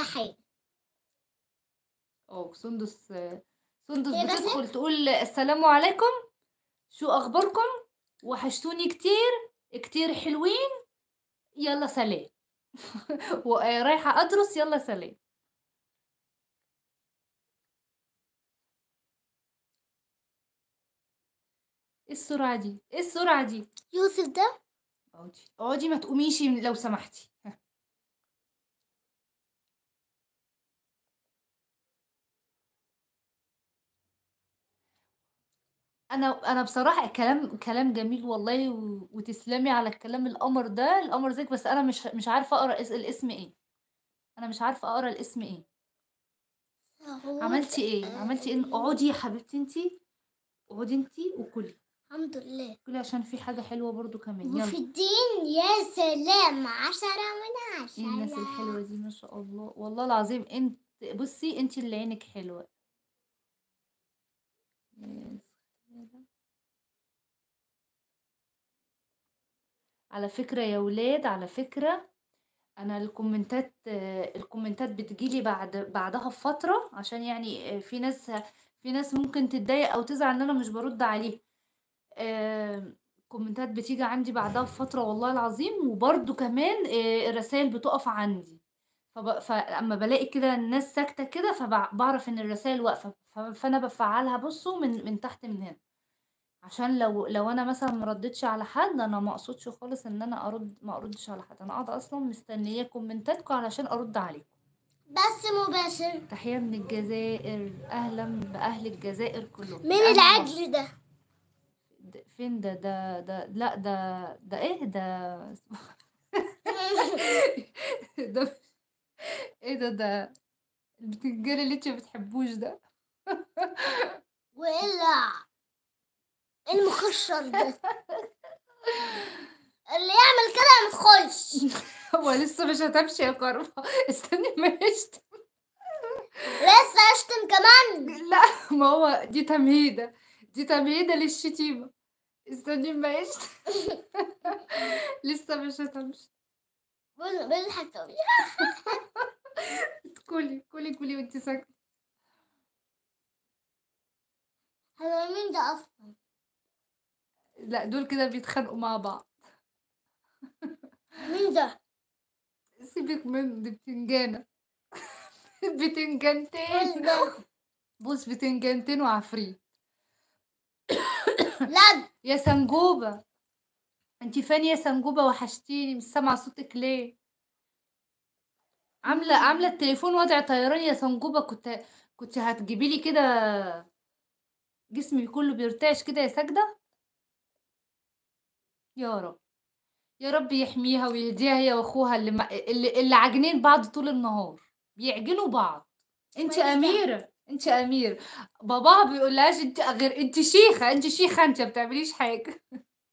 حاجة اه سندس سندس هي بس- بتدخل تقول السلام عليكم شو اخباركم وحشتوني كتير كتير حلوين يلا سلام ورايحة ادرس يلا سلام ايه السرعة دي ايه السرعة دي يوسف ده اقعدي اقعدي ما تقوميش لو سمحتي ها. انا انا بصراحه كلام كلام جميل والله و... وتسلمي على الكلام القمر ده القمر زيك بس انا مش مش عارفه اقرا اس... الاسم ايه انا مش عارفه اقرا الاسم ايه هو عملتي ايه عملتي ايه اقعدي يا حبيبتي انتي اقعدي انتي وكلي الحمد لله كلي عشان في حاجه حلوه برضو كمان وفي يلا الدين يا سلام عشرة من عشرة ايه الناس الحلوه دي ما شاء الله والله العظيم انت بصي انت اللي عينك حلوه يا سلام. على فكره يا ولاد على فكره انا الكومنتات آه، الكومنتات بتجيلي بعد بعدها بفتره عشان يعني آه، في ناس في ناس ممكن تتضايق او تزعل ان انا مش برد عليه آه، كومنتات بتيجي عندي بعدها بفتره والله العظيم وبرده كمان آه، الرسائل بتقف عندي فب... فاما بلاقي كده الناس ساكته كده فبعرف ان الرسائل واقفه ف... فانا بفعلها بصوا من من تحت من هنا عشان لو لو انا مثلا ما ردتش على حد انا ما اقصدش خالص ان انا ارد ما اردش على حد انا قاعده اصلا مستنيه كومنتاتكم علشان ارد عليكم بس مباشر تحيه من الجزائر اهلا باهل الجزائر كلهم من أهل العجل ده د- فين ده ده ده لا ده ده ايه ده ده ايه ده ده البتنجان اللي انت ما بتحبوش ده وإلا المخشر ده اللي يعمل كده ما تدخلش هو لسه مش هتمشي يا كرمة استني ما يشتم لسه اشتم كمان لا ما هو دي تمهيدة دي تمهيدة للشتيمة استني ما يشتم لسه مش هتمشي بال- بيضحك تقولي كلي كلي كلي وانت ساكتة هذا مين ده اصلا لا دول كده بيتخانقوا مع بعض مين ده سيبك من دي بتنجانة بتنجانتين مين ده بص بتنجانتين وعفريت لا يا سنجوبة انتي فين يا سنجوبة وحشتيني مش سامعة صوتك ليه عاملة عاملة التليفون وضع طيران يا سنجوبة كنت كنت هتجيبي لي كده جسمي كله بيرتعش كده يا ساجدة يا رب يا رب يحميها ويهديها هي واخوها اللي, ما... اللي اللي عاجنين بعض طول النهار بيعجنوا بعض انت ماليش اميرة انت اميرة باباها بيقولهاش انت غير انت شيخة انت شيخة انت ما بتعمليش حاجة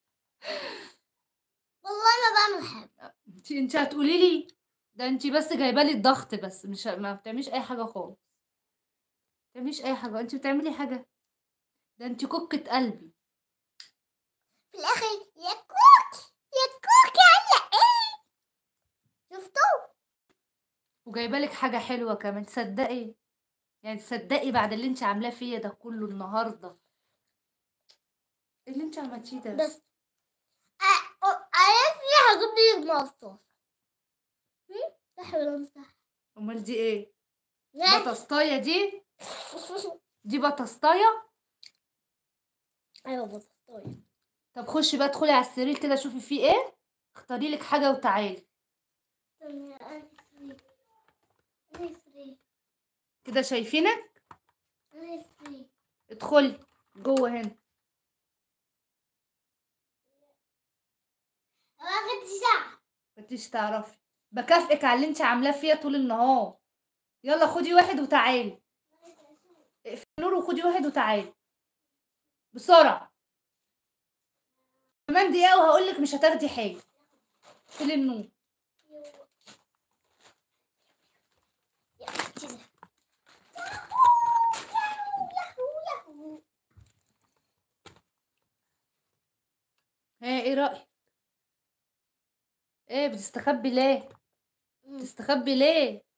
والله ما بعمل حاجة انت انت هتقولي لي ده انت بس جايبه لي الضغط بس مش ما بتعمليش اي حاجه خالص ما بتعمليش اي حاجه انت بتعملي حاجه ده انت كوكة قلبي في الاخر يا كوك يا كوك على ايه شفتوا وجايبه لك حاجه حلوه كمان تصدقي يعني تصدقي بعد اللي انت عاملاه فيا ده كله النهارده ايه اللي انت عملتيه ده بس عرفني هجيب لي مصاص صح ولا مش صح؟ امال دي ايه لا. بطسطايه دي دي بطسطايه ايوه بطاطاية طب خشي بقى ادخلي على السرير كده شوفي فيه ايه اختاري لك حاجه وتعالي كده شايفينك ادخلي جوه هنا واخد ساعة مكنتيش تعرفي بكافئك على اللي انت عاملاه فيا طول النهار يلا خدي واحد وتعالي اقفلي النور وخدي واحد وتعالي بسرعة كمان دقيقة وهقولك مش هتاخدي حاجة اقفلي النور ها ايه رأيك ايه بتستخبي ليه بتستخبي ليه